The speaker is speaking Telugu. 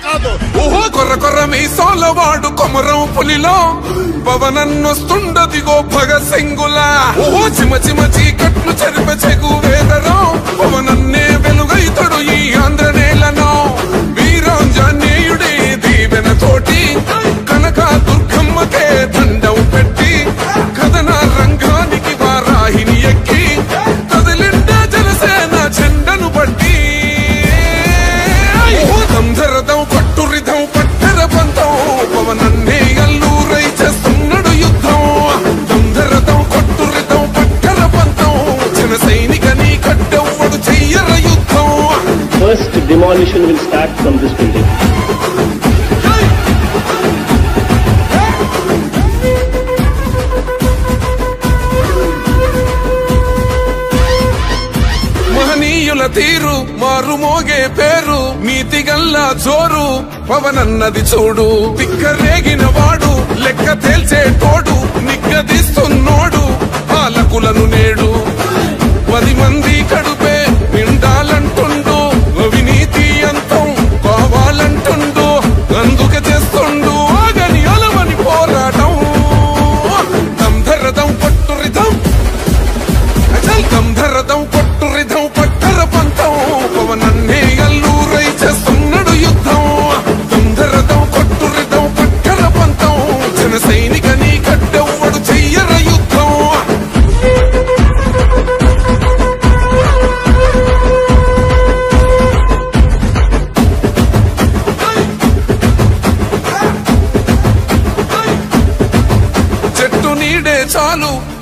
కాదు ఓహో కొర్ర కొర్ర మీ సోలవాడు కొమరం పులిలో పవనన్నొస్తుండదిగో భగత్ సింగులా ఓహో చిమ చిమ చీకట్లు చెరిప చెగు వేదరో పవనన్నే వెలుగైతడు ఈ ఆంధ్ర నేలను వీరాంజనేయుడి దీవెన తోటి కనక దుర్గమ్మకే దండం పెట్టి కథన రంగానికి వారాహిని ఎక్కి కదిలిండ జనసేన చెండను బట్టి దంధరదం పట్టురిధం పట్టర పంతం పవనన్నే అల్లూరై చేస్తున్నాడు యుద్ధం దంధరదం కొట్టురిధం పట్టర పంతం జన సైనిక నీ కట్టెవ్వడు చెయ్యర యుద్ధం First demolition will start from this building. మహనీయుల తీరు మారు మోగే పేరు నీతి గల్లా జోరు పవనన్నది చూడు తిక్కరేగిన వాడు లెక్క తేల్చే తోడు నిగ్గదిస్తున్నోడు పాలకులను నేడు పది మంది కడుపే నిండాలంటుండు అవినీతి అంతం కావాలంటుండు అందుకే చేస్తుండు ఆగని అలవని పోరాటం దంధరదం పట్టురిదం అచల్ దంధరదం పట్టురిదం పట్టర పంతం పవనన్నే అల్లూరై చేస్తున్నాడు యుద్ధం దంధరదం కొట్టురిదం పట్టర పంతం జన సైనిక నీ కట్టెవ్వడు చెయ్యర యుద్ధం చెట్టు నీడే చాలు